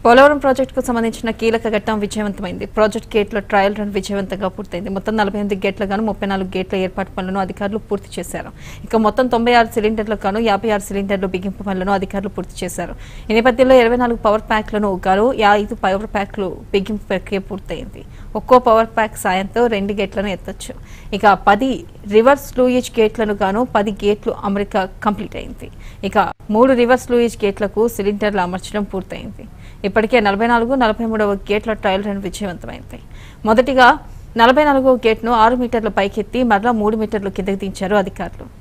పోలవరం ప్రాజెక్టుకు సంబంధించిన కీలక ఘట్టం విజయవంతమైంది ప్రాజెక్ట్ గేట్ల ట్రయల్ రన్ విజయవంతంగా పూర్తయింది మొత్తం నలభై ఎనిమిది గేట్ల గాను ముప్పై నాలుగు గేట్ల ఏర్పాటు పనులను అధికారులు పూర్తి చేశారు ఇక మొత్తం తొంభై ఆరు సిలిండర్లకు గాను యాభై ఆరు సిలిండర్లు బిగింపు పనులను అధికారులు పూర్తి చేశారు ఈ నేపథ్యంలో ఇరవై నాలుగు పవర్ ప్యాక్లను గాను ఐదు పవర్ ప్యాక్లు బిగింపు ప్రక్రియ పూర్తయింది ఒక్కో పవర్ ప్యాక్ సాయంతో రెండు గేట్లను ఎత్తొచ్చు ఇక పది రివర్స్ లూయిజ్ గేట్లను గాను పది గేట్లు అమరిక కంప్లీట్ అయింది ఇక మూడు రివర్స్ లూయిజ్ గేట్లకు సిలిండర్లు అమర్చడం పూర్తయింది ఇప్పటికే నలభై నాలుగు నలభై మూడవ గేట్ల ట్రయల్ రన్ విజయవంతమైంది మొదటిగా నలభై నాలుగవ గేట్ను ఆరు మీటర్ల పైకెత్తి మరలా మూడు మీటర్లు కిందకి దించారు అధికారులు